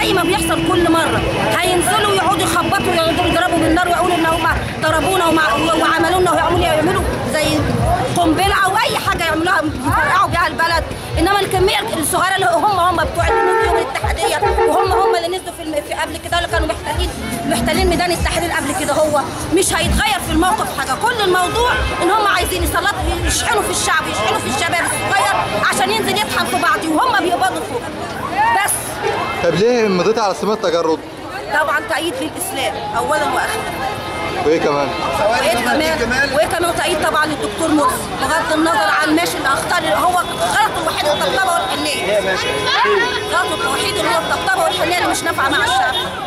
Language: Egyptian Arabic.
زي ما بيحصل كل مره هينزلوا يقعدوا يخبطوا ويقعدوا يضربوا بالنار ويقولوا ان هم ضربونا ومع- وعملوا لنا ويعملوا يعملوا زي قنبله او اي حاجه يعملوها يفرقعوا بيها البلد انما الكميه الصغيره اللي هم هم بتوع اللي نزلوا يوم الاتحاديه وهم هم اللي نزلوا في, الم... في قبل كده اللي كانوا محتلين محتلين ميدان التحرير قبل كده هو مش هيتغير في الموقف حاجه كل الموضوع ان هم عايزين يسلطوا يشحنوا في الشعب يشحنوا في الشباب الصغير عشان ينزل يطحن في بعضه وهم بيقبضوا فوق بس طب ليه مضيت على سمات تجرد طبعا تأييد للإسلام أولا وآخرا وايه كمان وايه كمان وايه كمان تأييد طبعا للدكتور مرسي بغض النظر عن ماشي الاخطاء اللي هو غلطه الوحيد الطبطبه والحنيه غلطه الوحيد اللي هو الطبطبه والحنيه اللي مش نافعه مع الشعب